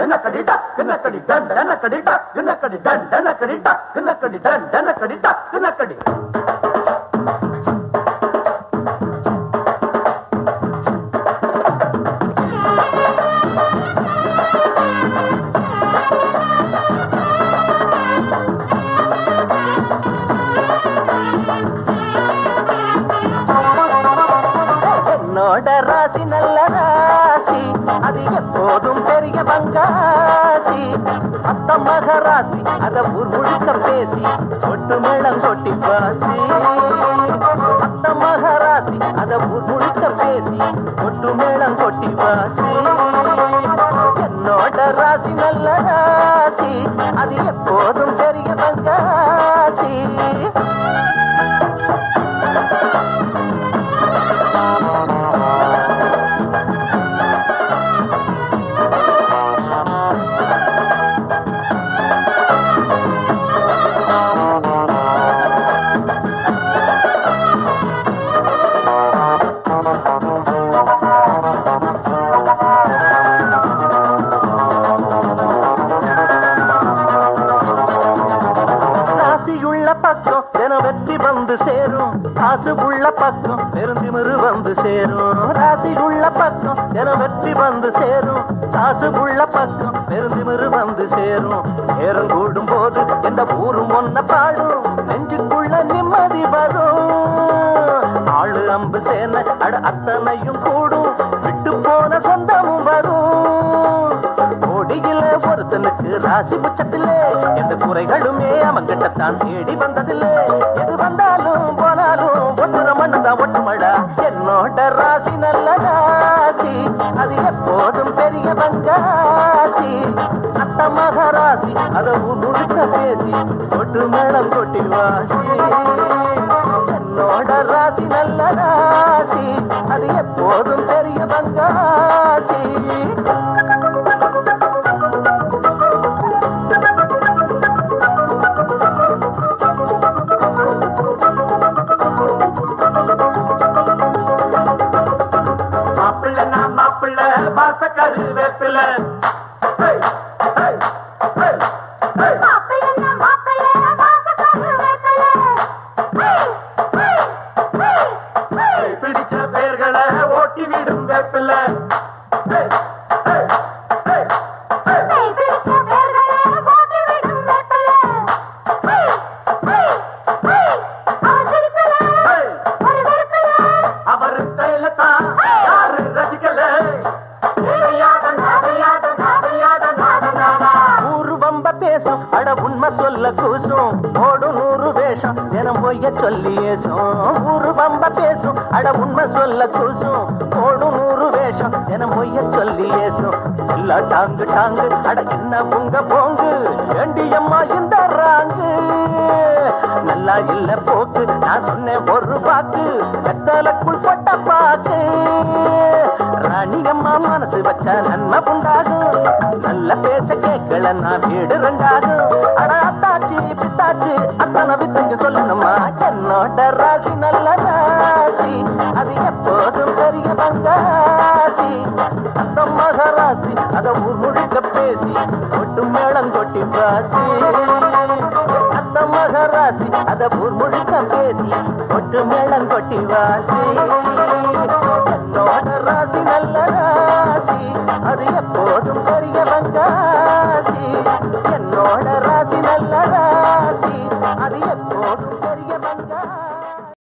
கடிடா கிண்ணக்கடி டன் டன கடிடா கிண்ணக்கடி டன் டன கடிடா கிண்ணக்கடி டன் டன கடிடா கிண்ணக்கடி என்னோட ராசி நல்ல ராசி அது எப்போதும் பெரிய பங்காசி அத்த மகராசி அத ஊர் முழுக்க பேசி சொட்டு மேளம் கொட்டி பாசி அத்த மகராசி அத ஊர் முழுக்க பேசி சொட்டு மேளம் கொட்டி பாசி என்னோட ராசி நல்ல ராசி அது எப்போதும் பெரிய பங்காசி ராசியுள்ள பக்கம் தினம் வெற்றி வந்து சேரும் காசு உள்ள பக்கம் பெருந்திமிரு வந்து சேரும் ராசியுள்ள பக்கம் தினம் வெற்றி வந்து சேரும் காசு உள்ள பக்கம் பெருந்திமிரு வந்து சேரும் நேரம் கூடும் போது எந்த ஊரும் ஒன்ன பாடும் நெஞ்சுக்குள்ள நிம்மதி வரும் ஆளு அம்பு சேன அட அத்தனையும் கூடும் விட்டு போன சொந்தமும் வரும் கோடியில ஒருத்தனுக்கு ராசி புச்சத்திலே எந்த குறைகளுமே அவங்கிட்டத்தான் தேடி வந்ததில்லை எது வந்தாலும் போனாலும் ஒட்டுற மண்ணுதான் ஒட்டுமடா என்னோட ராசி நல்ல ராசி அது எப்போதும் பெரிய பங்காசி அத்த மகராசி அதை முழுக்க பேசி கொட்டு மேளம் கொட்டி வாசி என்னோட ராசி நல்ல ராசி அது எப்போதும் பெரிய பங்காசி மாப்பிள்ள நான் மாப்பிள்ள வாசக்கரு வேப்பில பிடிச்ச பெயர்களை ஓட்டி விடும் வேப்பில அவர் தைலத்தான் யாரு ரசிக்கல ஏழையாத நாதையாத நாதையாத நாதனானா ஊரு வம்ப பேசும் அட உண்மை சொல்ல கூசும் ஓடு நூறு வேஷம் தினம் பொய்ய சொல்லி ஏசும் ஊரு வம்ப பேசும் அட உண்மை சொல்ல கூசும் ஓடு நூறு வேஷம் தினம் பொய்ய சொல்லி ஏசும் இல்ல டாங்கு டாங்கு அட என்ன உங்க போங்கு ஏண்டியம்மா இந்த ராங்கு நல்லா இல்ல போக்கு நான் சொன்னேன் ஒரு பாக்கு வெத்தலக்குள் கொட்ட பாக்கு ராணியம்மா மனசு வச்ச நன்மை உண்டாகும் நல்ல பேச கேட்கல நான் வீடு ரெண்டாகும் அட அத்தாச்சி பித்தாச்சி அத்தனை வித்தைங்க சொல்லணுமா என்னோட ராசி நல்ல ராசி அது எப்போதும் பெரிய பங்காசி அந்த மகராசி அத ஊர் முழுக்க பேசி கொட்டு மேளம் கொட்டி பாசி அந்த மகராசி அத ஊர் முழுக்க பேசி கொட்டு மேளம் கொட்டி வாசி